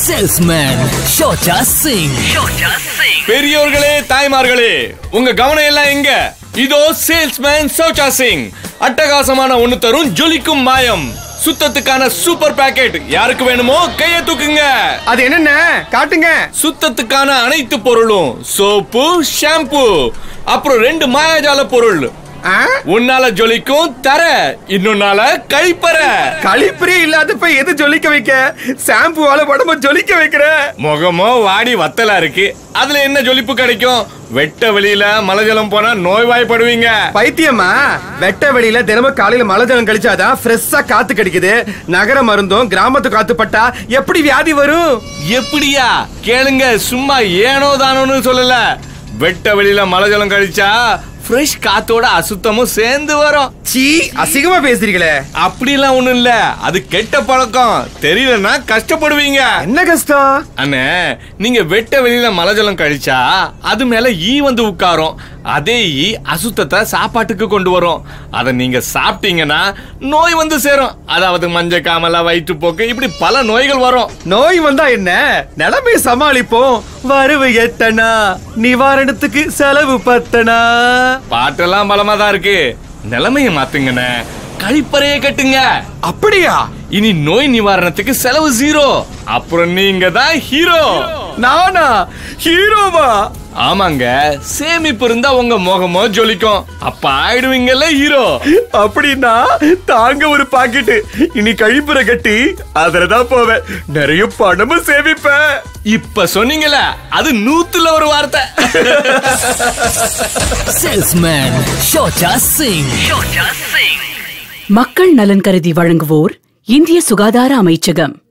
Salesman ஷோச்சா Singh பெரியோர்களே தாய்மார்களே உங்க கவனம் எல்லாம் எங்க இதோ சேல்ஸ்மேன் சௌச்சா சிங் அட்டகாசமான ஒண்ணு தரும் ஜொலிக்கும் மாயம் சுத்தத்துக்கான சூப்பர் பாக்கெட் யாருக்கு வேணுமோ கைய தூக்குங்க அது என்னென்ன காட்டுங்க சுத்தத்துக்கான அனைத்து பொருளும் சோப்பு ஷாம்பு அப்புறம் ரெண்டு மாயாஜால பொருள் ஆ? உன்னால ஜொலிக்கும் தர இன்னொன்னால கழிப்பற கழிப்பறே இல்லாதப்ப எது ஜொலிக்க வைக்க ஷாம்புவால உடம்ப ஜொலிக்க வைக்கிற முகமோ வாடி வத்தலா இருக்கு அதுல என்ன ஜொலிப்பு கிடைக்கும் வெட்ட வெளியில மலைஜலம் போனா நோய்வாய்ப்படுவீங்க பைத்தியமா வெட்ட வெளியில தினமும் காலையில மழை ஜலம் கழிச்சாதான் ஃப்ரெஷ்ஷா காத்து கிடைக்குது நகர மருந்தும் கிராமத்து காத்து பட்டா எப்படி வியாதி வரும் எப்படியா கேளுங்க சும்மா ஏனோ தானோன்னு சொல்லல வெட்ட வெளியில மலை ஜலம் கழிச்சா ஃப்ரெஷ் காத்தோட அசுத்தமும் சேர்ந்து வரும் சீ அசிங்கமா பேசுறீங்களே அப்படிலாம் ஒண்ணும் இல்ல அது கெட்ட பழக்கம் தெரியலன்னா கஷ்டப்படுவீங்க என்ன கஷ்டம் அண்ணே நீங்க வெட்ட வெளியில மலை ஜலம் கழிச்சா அது மேல ஈ வந்து உட்காரும் அதே ஈ அசுத்தத்தை சாப்பாட்டுக்கு கொண்டு வரும் அதை நீங்க சாப்பிட்டீங்கன்னா நோய் வந்து சேரும் அதாவது மஞ்ச காமலா வயிற்றுப்போக்கு இப்படி பல நோய்கள் வரும் நோய் வந்தா என்ன நிலைமை சமாளிப்போம் வரவு எட்டனா நிவாரணத்துக்கு செலவு பத்தனா பாட்டெல்லாம் பலமா தான் இருக்கு நிலைமைய மாத்துங்கண்ணே கழிப்பறையே கட்டுங்க அப்படியா இனி நோய் நிவாரணத்துக்கு செலவு ஜீரோ அப்புறம் நீங்க தான் ஹீரோ நானா ஹீரோவா ஆமாங்க சேமிப்பு இருந்தா உங்க முகமோ ஜொலிக்கும் அப்ப ஆயிடுவீங்கல்ல ஹீரோ அப்படின்னா தாங்க ஒரு பாக்கெட்டு இனி கழிப்புற கட்டி அதுலதான் போவேன் நிறைய பணமும் சேமிப்பேன் இப்ப சொன்னீங்கல்ல அது நூத்துல ஒரு வார்த்தை சேல்ஸ்மேன் ஷோச்சா சிங் மக்கள் நலன் கருதி வழங்குவோர் இந்திய சுகாதார அமைச்சகம்